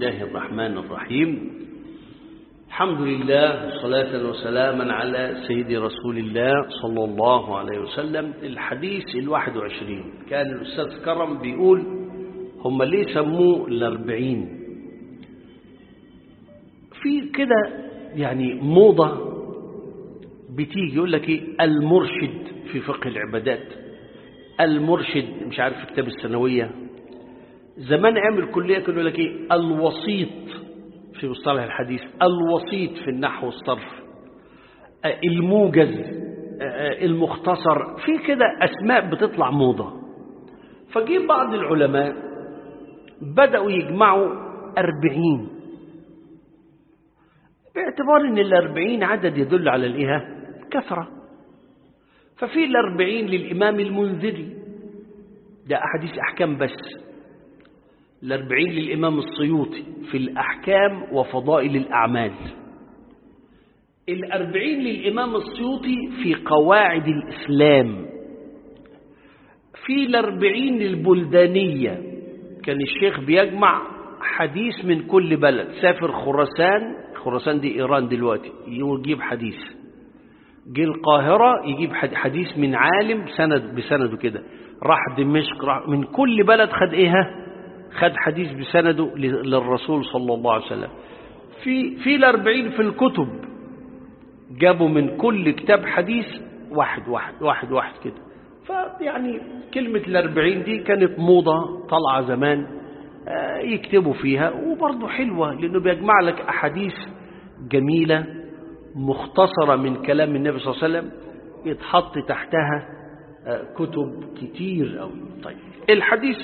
الله الرحمن الرحيم الحمد لله صلاة وسلاما على سيد رسول الله صلى الله عليه وسلم الحديث الواحد وعشرين كان الأستاذ كرم بيقول هم ليه سموه الأربعين في كده يعني موضة بتيجي يقول لك ايه المرشد في فقه العبادات المرشد مش عارف في كتاب الثانوية زمان عمل كلية كانوا يقول لك ايه الوسيط في مصطلح الحديث الوسيط في النحو والصرف الموجز المختصر في كده أسماء بتطلع موضة فجيب بعض العلماء بدأوا يجمعوا أربعين باعتبار أن الأربعين عدد يدل على الإيه كثرة ففي الأربعين للإمام المنذري ده أحاديث أحكام بس الأربعين للإمام السيوطي في الأحكام وفضائل الأعمال الأربعين للإمام السيوطي في قواعد الإسلام في الأربعين البلدانية كان الشيخ بيجمع حديث من كل بلد سافر خراسان خراسان دي إيران دلوقتي يجيب حديث جه القاهرة يجيب حديث من عالم سند بسنده كده راح دمشق راح من كل بلد خد ايه خد حديث بسنده للرسول صلى الله عليه وسلم في في الأربعين في الكتب جابوا من كل كتاب حديث واحد واحد واحد واحد كده فيعني كلمة الأربعين دي كانت موضة طالعة زمان يكتبوا فيها وبرضه حلوة لأنه بيجمع لك أحاديث جميلة مختصرة من كلام النبي صلى الله عليه وسلم يتحط تحتها كتب كتير أوي طيب الحديث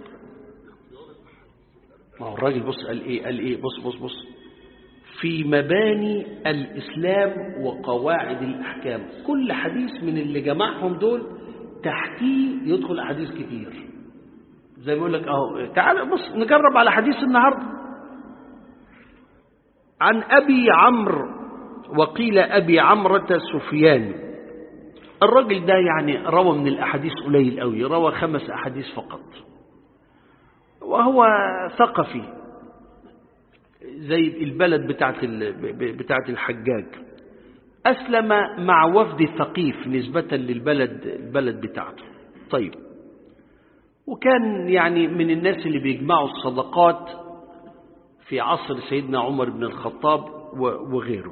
ما هو الراجل بص قال ايه قال ايه بص بص بص في مباني الإسلام وقواعد الأحكام كل حديث من اللي جمعهم دول تحتيه يدخل أحاديث كتير زي ما يقول لك اهو تعال بص نجرب على حديث النهارده عن أبي عمرو وقيل أبي عمرة سفيان الراجل ده يعني روى من الأحاديث قليل قوي روى خمس أحاديث فقط وهو ثقفي زي البلد بتاعت بتاعت الحجاج أسلم مع وفد ثقيف نسبة للبلد البلد بتاعته طيب وكان يعني من الناس اللي بيجمعوا الصدقات في عصر سيدنا عمر بن الخطاب وغيره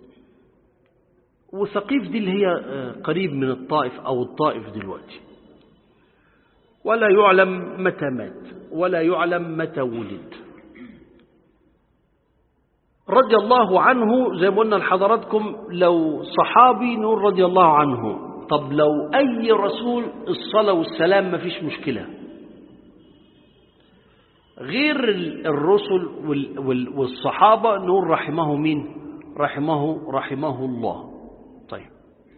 وثقيف دي اللي هي قريب من الطائف أو الطائف دلوقتي ولا يعلم متى مات ولا يعلم متى ولد رضي الله عنه زي ما قلنا لحضراتكم لو صحابي نقول رضي الله عنه طب لو أي رسول الصلاة والسلام ما فيش مشكلة غير الرسل والصحابة نقول رحمه مين رحمه رحمه الله طيب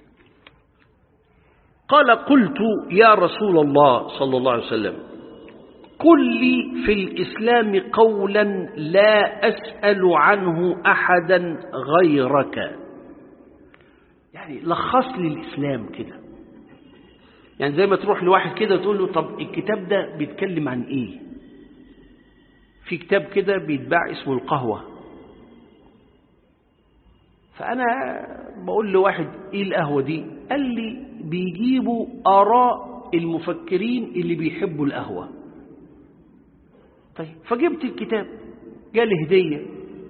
قال قلت يا رسول الله صلى الله عليه وسلم قل لي في الإسلام قولا لا أسأل عنه أحدا غيرك يعني لخص لي الإسلام كده يعني زي ما تروح لواحد كده تقول له طب الكتاب ده بيتكلم عن إيه في كتاب كده بيتباع اسمه القهوة فأنا بقول لواحد إيه القهوة دي قال لي بيجيبوا آراء المفكرين اللي بيحبوا القهوة طيب فجبت الكتاب جالي هدية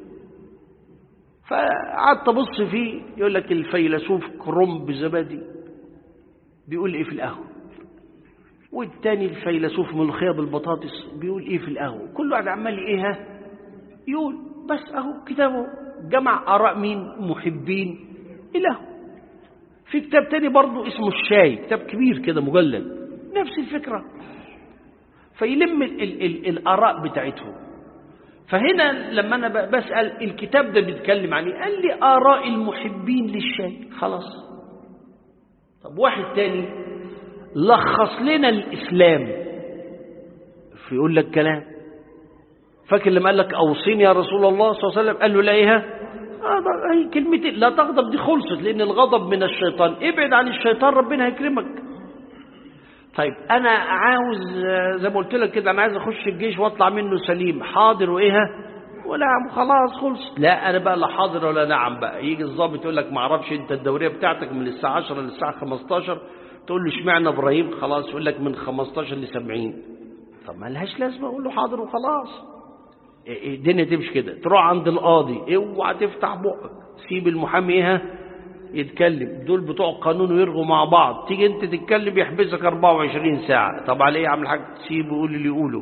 فقعدت أبص فيه يقول لك الفيلسوف كرومب زبادي بيقول إيه في القهوة والتاني الفيلسوف ملوخية بالبطاطس بيقول إيه في القهوة كل واحد عمال إيه يقول بس أهو كتابه جمع آراء مين محبين إله في كتاب تاني برضه اسمه الشاي كتاب كبير كده مجلد نفس الفكرة فيلم ال ال ال الآراء بتاعتهم فهنا لما أنا بسأل الكتاب ده بيتكلم عن ايه قال لي آراء المحبين للشاي خلاص طب واحد تاني لخص لنا الإسلام فيقول لك كلام فاكر لما قال لك أوصيني يا رسول الله صلى الله عليه وسلم قال له لا إيه هي كلمتين لا تغضب دي خلصت لأن الغضب من الشيطان ابعد عن الشيطان ربنا هيكرمك طيب أنا عاوز زي ما قلت لك كده أنا عايز أخش الجيش وأطلع منه سليم حاضر وإيه ولا عم خلاص خلص لا انا بقى لا حاضر ولا نعم بقى يجي الضابط يقول لك ما اعرفش انت الدوريه بتاعتك من الساعه 10 للساعه 15 تقول له اشمعنى ابراهيم خلاص يقول لك من 15 ل 70 طب ما لهاش لازمه اقول له حاضر وخلاص الدنيا تمشي كده تروح عند القاضي اوعى تفتح بقك سيب المحامي ايه يتكلم دول بتوع القانون ويرغوا مع بعض تيجي انت تتكلم يحبسك 24 ساعه طب على ايه يا عم الحاج سيبه يقول اللي يقوله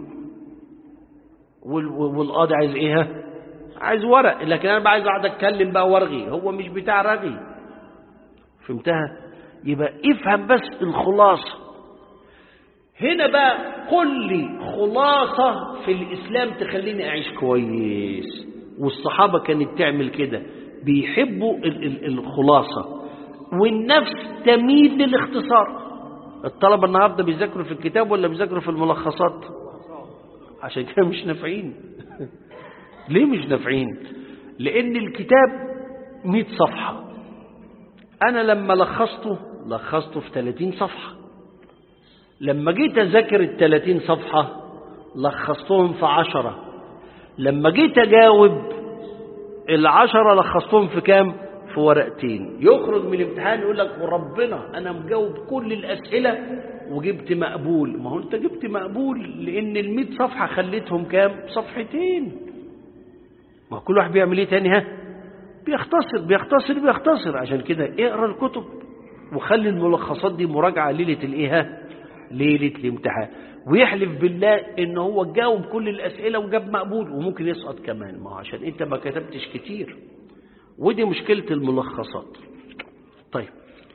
والقاضي عايز ايه عايز ورق لكن انا بقى عايز اقعد اتكلم بقى وارغي هو مش بتاع رغي فهمتها يبقى افهم بس الخلاصه هنا بقى قل لي خلاصه في الاسلام تخليني اعيش كويس والصحابه كانت تعمل كده بيحبوا ال ال الخلاصه والنفس تميل للاختصار الطلبه النهارده بيذاكروا في الكتاب ولا بيذاكروا في الملخصات عشان كده مش نافعين ليه مش نافعين لان الكتاب 100 صفحه انا لما لخصته لخصته في 30 صفحه لما جيت اذاكر ال 30 صفحه لخصتهم في 10 لما جيت اجاوب العشرة لخصتهم في كام في ورقتين يخرج من الامتحان يقول لك وربنا انا مجاوب كل الاسئله وجبت مقبول ما هو انت جبت مقبول لان ال صفحه خليتهم كام صفحتين ما هو كل واحد بيعمل ايه تاني ها بيختصر بيختصر بيختصر عشان كده اقرا الكتب وخلي الملخصات دي مراجعه ليله الايه ها ليله الامتحان ويحلف بالله ان هو جاوب كل الاسئله وجاب مقبول وممكن يسقط كمان ما هو عشان انت ما كتبتش كتير ودي مشكله الملخصات طيب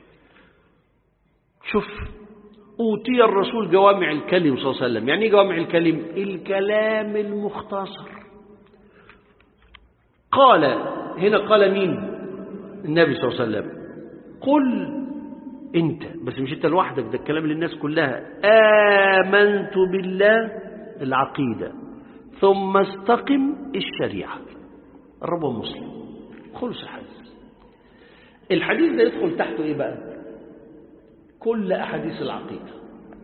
شوف اوتي الرسول جوامع الكلم صلى الله عليه وسلم يعني ايه جوامع الكلم الكلام المختصر قال هنا قال مين النبي صلى الله عليه وسلم قل انت بس مش انت لوحدك ده الكلام للناس كلها آمنت بالله العقيدة ثم استقم الشريعة الرب مسلم خلص الحديث الحديث ده يدخل تحته ايه بقى كل احاديث العقيدة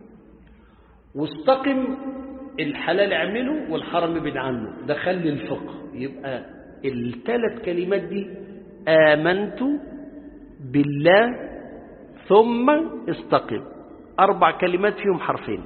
واستقم الحلال اعمله والحرام ابعد عنه ده خلي الفقه يبقى الثلاث كلمات دي آمنت بالله ثم استقم أربع كلمات فيهم حرفين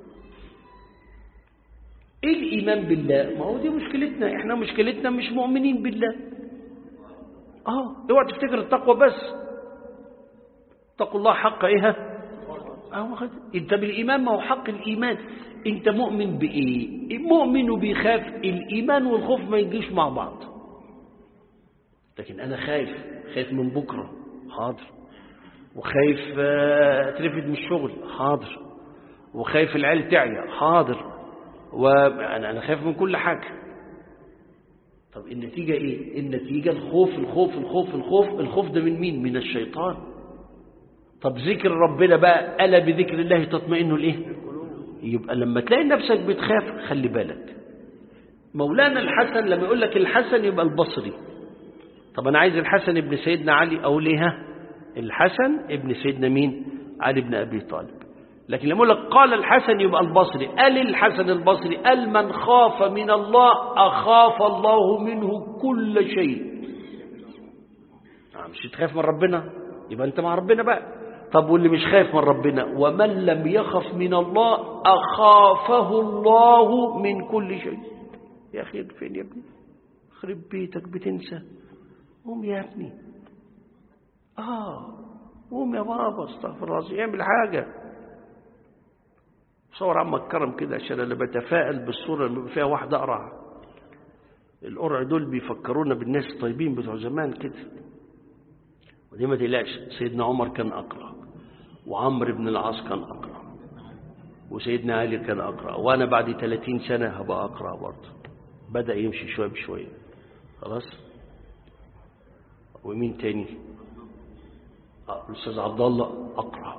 إيه الإيمان بالله ما هو دي مشكلتنا إحنا مشكلتنا مش مؤمنين بالله آه اوعى تفتكر التقوى بس اتقوا الله حق إيه أه أنت بالإيمان ما هو حق الإيمان أنت مؤمن بإيه مؤمن وبيخاف الإيمان والخوف ما يجيش مع بعض لكن أنا خايف خايف من بكرة حاضر وخايف اترفد من الشغل حاضر وخايف العيال تعيا حاضر وانا انا خايف من كل حاجه طب النتيجه ايه النتيجه الخوف الخوف الخوف الخوف الخوف ده من مين من الشيطان طب ذكر ربنا بقى الا بذكر الله تطمئن الايه يبقى لما تلاقي نفسك بتخاف خلي بالك مولانا الحسن لما يقول لك الحسن يبقى البصري طب انا عايز الحسن ابن سيدنا علي اقول ايه ها الحسن ابن سيدنا مين علي بن أبي طالب لكن لما يقول لك قال الحسن يبقى البصري قال الحسن البصري قال من خاف من الله أخاف الله منه كل شيء مش تخاف من ربنا يبقى أنت مع ربنا بقى طب واللي مش خايف من ربنا ومن لم يخف من الله أخافه الله من كل شيء يا أخي فين يا ابني خرب بيتك بتنسى قوم يا ابني آه قوم يا بابا استغفر الله اعمل حاجة صور عمك كرم كده عشان انا بتفائل بالصورة اللي فيها واحد أقرع القرع دول بيفكرونا بالناس الطيبين بتوع زمان كده ودي ما تقلقش سيدنا عمر كان أقرع وعمرو بن العاص كان أقرع وسيدنا علي كان أقرع وأنا بعد 30 سنة هبقى أقرع برضه بدأ يمشي شوية بشوية خلاص ومين تاني الأستاذ عبد الله أقرأ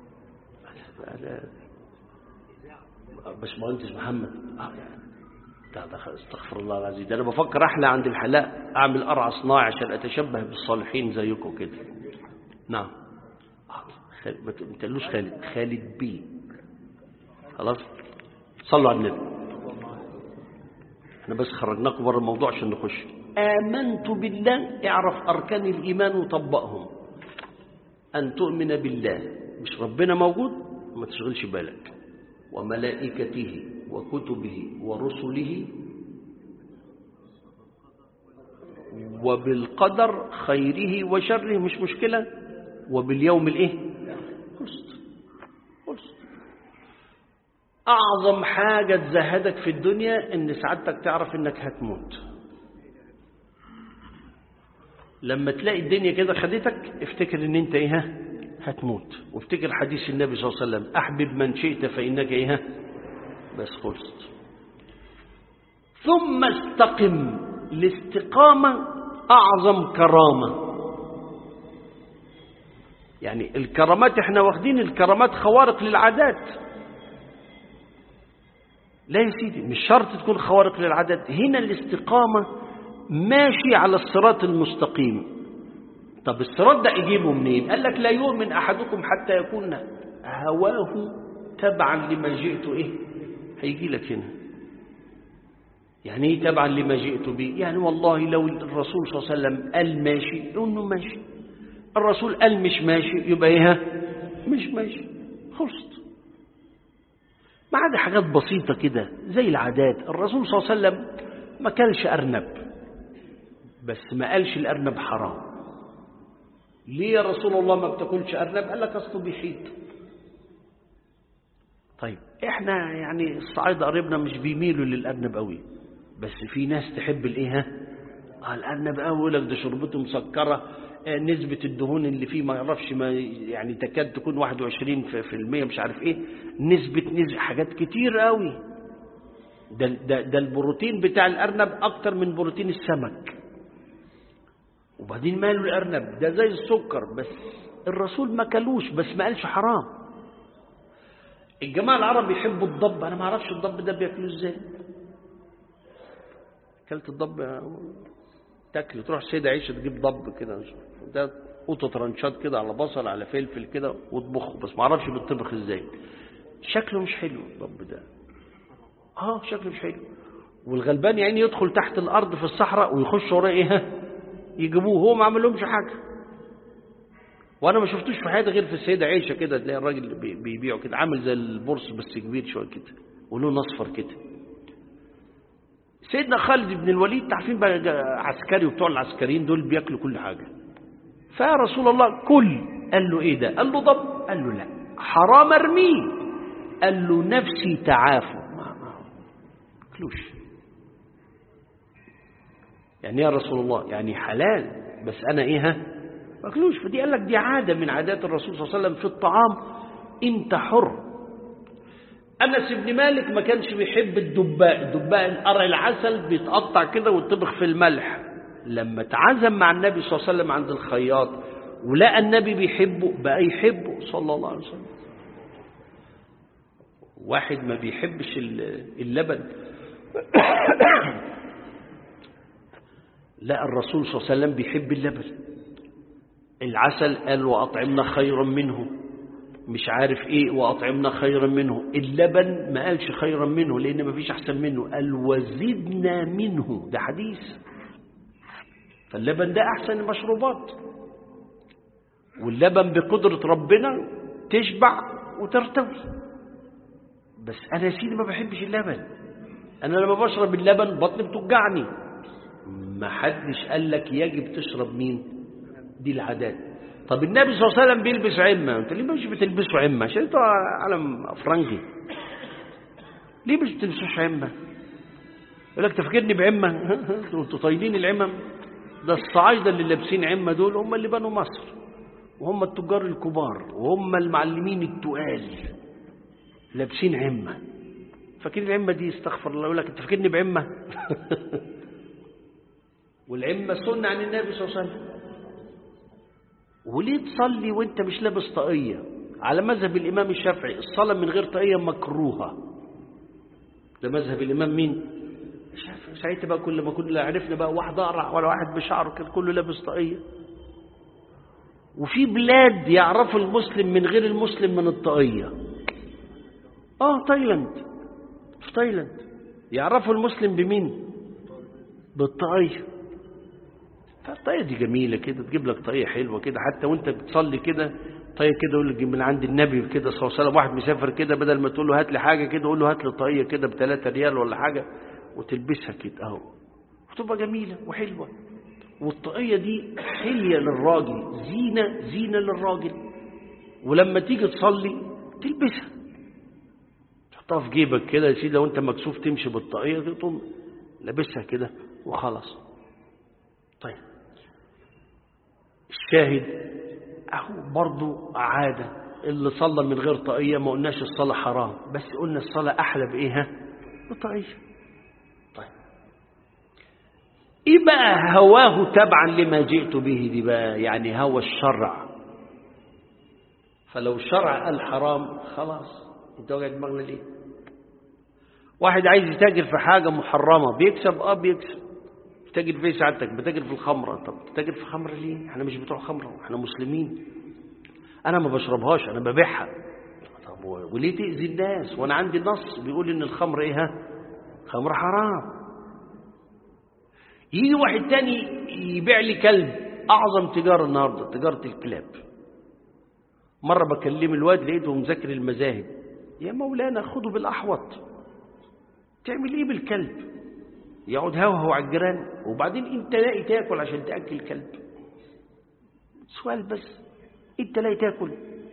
باشمهندس محمد ده ده استغفر الله العظيم ده انا بفكر احلى عند الحلاق اعمل قرع صناعي عشان اتشبه بالصالحين زيكم كده نعم ما تقولوش خالد خالد بيه خلاص صلوا على النبي احنا بس خرجناكم بره الموضوع عشان نخش آمنت بالله اعرف أركان الإيمان وطبقهم أن تؤمن بالله مش ربنا موجود ما تشغلش بالك وملائكته وكتبه ورسله وبالقدر خيره وشره مش مشكلة وباليوم الايه خلصت خلصت أعظم حاجة تزهدك في الدنيا إن سعادتك تعرف إنك هتموت لما تلاقي الدنيا كده خدتك افتكر إن أنت إيه هتموت وافتكر حديث النبي صلى الله عليه وسلم أحبب من شئت فإنك إيه بس خلصت ثم استقم الاستقامة أعظم كرامة يعني الكرامات احنا واخدين الكرامات خوارق للعادات لا يا سيدي مش شرط تكون خوارق للعادات هنا الاستقامة ماشي على الصراط المستقيم طب الصراط ده يجيبه منين قال لك لا يؤمن أحدكم حتى يكون هواه تبعا لما جئت إيه هيجي لك هنا يعني ايه تبعا لما جئت به يعني والله لو الرسول صلى الله عليه وسلم قال ماشي انه ماشي الرسول قال مش ماشي يبقى ايه مش ماشي خلصت ما عدا حاجات بسيطة كده زي العادات الرسول صلى الله عليه وسلم ما كلش أرنب بس ما قالش الأرنب حرام ليه يا رسول الله ما بتاكلش أرنب قال لك أصله بيحيط طيب احنا يعني الصعايدة قريبنا مش بيميلوا للأرنب قوي بس في ناس تحب الايه ها آه الأرنب قوي يقول لك ده شربته مسكرة آه نسبة الدهون اللي فيه ما يعرفش ما يعني تكاد تكون 21 في, في المية مش عارف ايه نسبة نسبة حاجات كتير قوي ده, ده, ده البروتين بتاع الأرنب أكتر من بروتين السمك وبعدين ماله الأرنب ده زي السكر بس الرسول ما كلوش بس ما قالش حرام الجماعة العرب يحبوا الضب أنا ما أعرفش الضب ده بياكلوه إزاي أكلت الضب تاكل تروح السيدة عيشة تجيب ضب كده ده قطة رنشات كده على بصل على فلفل كده وتطبخه بس ما أعرفش بيطبخ إزاي شكله مش حلو الضب ده اه شكله مش حلو والغلبان يعني يدخل تحت الأرض في الصحراء ويخش وراه إيه يجيبوه هو ما عمل لهمش حاجة وانا ما شفتوش في حياتي غير في السيده عيشه كده تلاقي الراجل بيبيعه كده عامل زي البورس بس كبير شويه كده ولونه اصفر كده سيدنا خالد بن الوليد تعرفين بقى عسكري وبتوع العسكريين دول بياكلوا كل حاجه فيا رسول الله كل قال له ايه ده قال له ضب قال له لا حرام ارميه قال له نفسي تعافى ما ما كلوش يعني يا رسول الله يعني حلال بس انا ايه ها ماكلوش فدي قال لك دي عادة من عادات الرسول صلى الله عليه وسلم في الطعام انت حر أنس بن مالك ما كانش بيحب الدباء الدباء قرع العسل بيتقطع كده ويطبخ في الملح لما تعزم مع النبي صلى الله عليه وسلم عند الخياط ولقى النبي بيحبه بقى يحبه صلى الله عليه وسلم واحد ما بيحبش اللبن لا الرسول صلى الله عليه وسلم بيحب اللبن العسل قال وأطعمنا خيرا منه مش عارف ايه وأطعمنا خيرا منه اللبن ما قالش خيرا منه لأن ما فيش أحسن منه قال وزدنا منه ده حديث فاللبن ده أحسن المشروبات واللبن بقدرة ربنا تشبع وترتوي بس أنا يا سيدي ما بحبش اللبن أنا لما بشرب اللبن بطني بتوجعني ما حدش قال لك يجب تشرب مين دي العادات طب النبي صلى الله عليه وسلم بيلبس عمة انت ليه مش بتلبسوا عمة عشان انتوا عالم افرنجي ليه مش بتلبسوش عمة يقول لك تفكرني بعمة انتوا طايلين العمم ده الصعايدة اللي لابسين عمة دول هم اللي بنوا مصر وهم التجار الكبار وهم المعلمين التقال لابسين عمة فاكرين العمة دي استغفر الله يقول لك انت فاكرني بعمة والعمة سنة عن النبي صلى الله عليه وسلم وليه تصلي وانت مش لابس طاقية على مذهب الإمام الشافعي الصلاة من غير طاقية مكروهة ده مذهب الإمام مين الشافعي ساعتها بقى كل ما كنا عرفنا بقى واحد أقرع ولا واحد بشعره كان كله لابس طاقية وفي بلاد يعرفوا المسلم من غير المسلم من الطاقية اه تايلاند في تايلاند يعرفوا المسلم بمين بالطاقية فالطاقية دي جميلة كده تجيب لك طاقية حلوة كده حتى وانت بتصلي كده طاقية كده يقول لك من عند النبي كده صلى الله عليه وسلم واحد مسافر كده بدل ما تقول له هات لي حاجة كده قول له هات لي طاقية كده ب 3 ريال ولا حاجة وتلبسها كده اهو وتبقى جميلة وحلوة والطاقية دي حلية للراجل زينة زينة للراجل ولما تيجي تصلي تلبسها تحطها في جيبك كده يا سيدي لو انت مكسوف تمشي بالطاقية دي تقوم لابسها كده وخلاص طيب الشاهد اهو برضو عادة اللي صلى من غير طاقية ما قلناش الصلاة حرام بس قلنا الصلاة أحلى بإيه ها بطاقية طيب إيه بقى هواه تبعا لما جئت به دي بقى يعني هوى الشرع فلو الشرع قال حرام خلاص انت وجع دماغنا ليه واحد عايز يتاجر في حاجة محرمة بيكسب اه بيكسب بتاجر في سعادتك بتاجر في الخمرة طب بتاجر في خمرة ليه احنا مش بتوع خمرة احنا مسلمين انا ما بشربهاش انا ببيعها طب وليه تأذي الناس وانا عندي نص بيقول ان الخمر ايه ها خمر حرام يجي واحد تاني يبيع لي كلب اعظم تجارة النهاردة تجارة الكلاب مرة بكلم الواد لقيته مذاكر المذاهب يا مولانا خده بالأحوط تعمل ايه بالكلب يقعد هوهو على الجيران وبعدين انت لاقي تاكل عشان تاكل كلب سؤال بس انت لاقي تاكل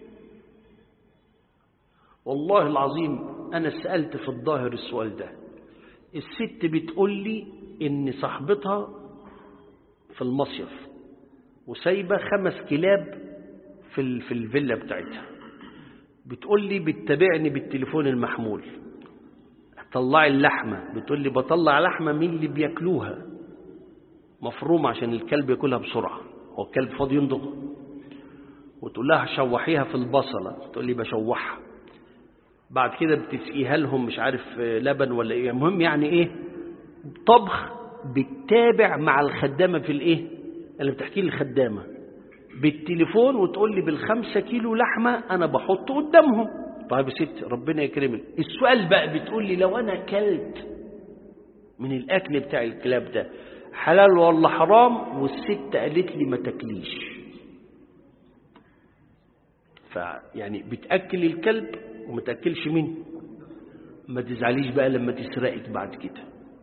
والله العظيم انا سالت في الظاهر السؤال ده الست بتقول لي ان صاحبتها في المصيف وسايبه خمس كلاب في في الفيلا بتاعتها بتقول لي بتتابعني بالتليفون المحمول طلعي اللحمة بتقول لي بطلع لحمة مين اللي بياكلوها مفرومة عشان الكلب ياكلها بسرعة هو الكلب فاضي يندغ وتقول لها شوحيها في البصلة تقول لي بشوحها بعد كده بتسقيها لهم مش عارف لبن ولا ايه المهم يعني ايه طبخ بتتابع مع الخدامة في الايه اللي بتحكي لي الخدامة بالتليفون وتقول لي بالخمسة كيلو لحمة انا بحطه قدامهم طيب يا ست ربنا يكرمك السؤال بقى بتقول لي لو انا كلت من الاكل بتاع الكلاب ده حلال ولا حرام والست قالت لي ما تاكليش فيعني بتاكل الكلب وما تاكلش مين ما تزعليش بقى لما تسرقك بعد كده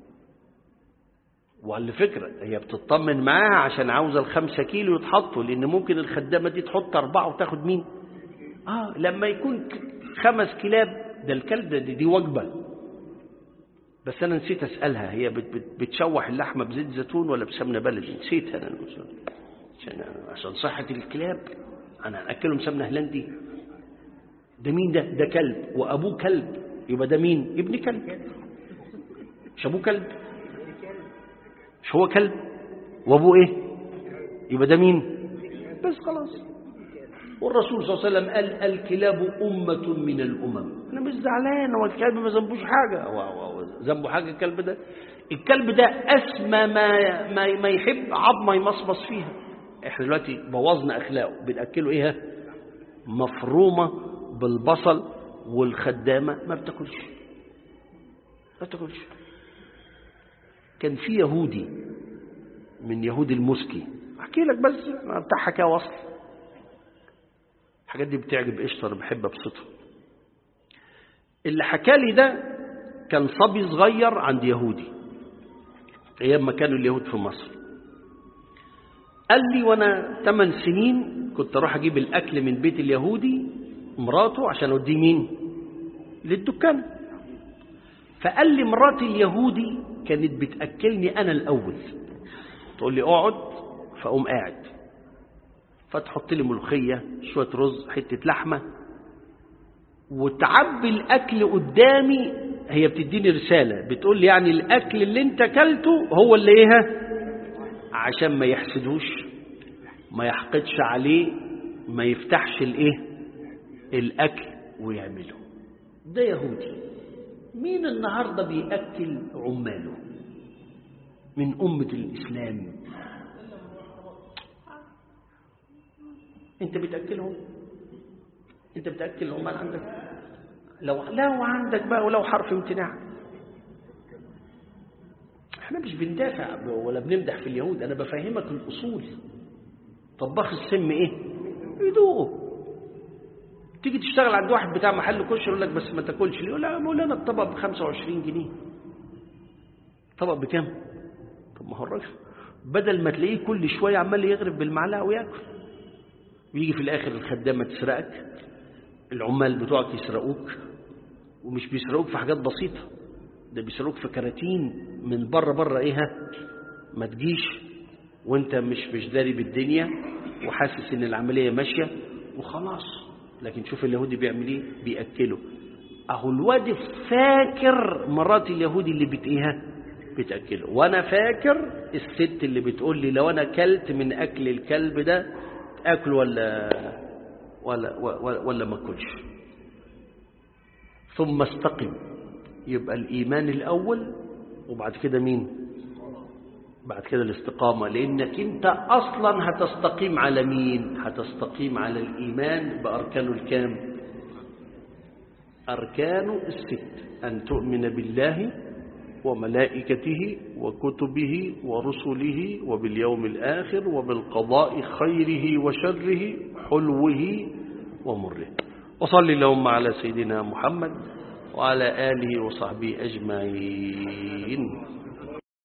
وعلى فكرة هي بتطمن معاها عشان عاوزة الخمسة كيلو يتحطوا لأن ممكن الخدامة دي تحط أربعة وتاخد مين آه لما يكون خمس كلاب ده الكلب ده دي, دي وجبة بس أنا نسيت أسألها هي بت بت بتشوح اللحمة بزيت زيتون ولا بسمنة بلدي نسيت أنا عشان عشان صحة الكلاب أنا هنأكلهم سمنة هلندي ده مين ده ده كلب وأبوه كلب يبقى ده مين ابن كلب مش أبوه كلب مش هو كلب وأبوه إيه يبقى ده مين بس خلاص والرسول صلى الله عليه وسلم قال الكلاب أمة من الأمم أنا مش زعلان هو الكلب ما ذنبوش حاجة هو ذنبه حاجة الكلب ده الكلب ده أسمى ما ما, ما يحب عظمة يمصمص فيها احنا دلوقتي بوظنا أخلاقه بنأكله إيه مفرومة بالبصل والخدامة ما بتاكلش ما بتاكلش كان في يهودي من يهود المسكي احكي لك بس بتاع حكايه وصل الحاجات دي بتعجب قشطه انا بحب ابسطها اللي حكى لي ده كان صبي صغير عند يهودي ايام ما كانوا اليهود في مصر قال لي وانا 8 سنين كنت اروح اجيب الاكل من بيت اليهودي مراته عشان اوديه مين للدكان فقال لي مرات اليهودي كانت بتاكلني انا الاول تقول لي اقعد فاقوم قاعد فتحط لي ملوخيه شويه رز حته لحمه وتعبي الاكل قدامي هي بتديني رساله بتقول لي يعني الاكل اللي انت اكلته هو اللي ايه عشان ما يحسدوش ما يحقدش عليه ما يفتحش الايه الاكل ويعمله ده يهودي مين النهارده بياكل عماله من امه الاسلام انت بتاكلهم انت بتاكل العمال عندك لو لو عندك بقى ولو حرف امتناع احنا مش بندافع ولا بنمدح في اليهود انا بفهمك الاصول طباخ السم ايه يدوقه تيجي تشتغل عند واحد بتاع محل كشري يقول لك بس ما تاكلش ليه يقول لا مولانا الطبق ب 25 جنيه طبق بكام طب ما هو الراجل بدل ما تلاقيه كل شويه عمال يغرف بالمعلقه وياكل ويجي في الاخر الخدامه تسرقك العمال بتوعك يسرقوك ومش بيسرقوك في حاجات بسيطه ده بيسرقوك في كراتين من بره بره ايه ها ما تجيش وانت مش مش داري بالدنيا وحاسس ان العمليه ماشيه وخلاص لكن شوف اليهودي بيعمل ايه بياكله اهو الواد فاكر مرات اليهودي اللي بت ايه بتاكله وانا فاكر الست اللي بتقول لي لو انا كلت من اكل الكلب ده اكل ولا ولا ولا, ولا ما اكلش ثم استقم يبقى الايمان الاول وبعد كده مين بعد كده الاستقامة لأنك أنت أصلا هتستقيم على مين هتستقيم على الإيمان بأركانه الكام أركانه الست أن تؤمن بالله وملائكته وكتبه ورسله وباليوم الآخر وبالقضاء خيره وشره حلوه ومره وصلي اللهم على سيدنا محمد وعلى آله وصحبه أجمعين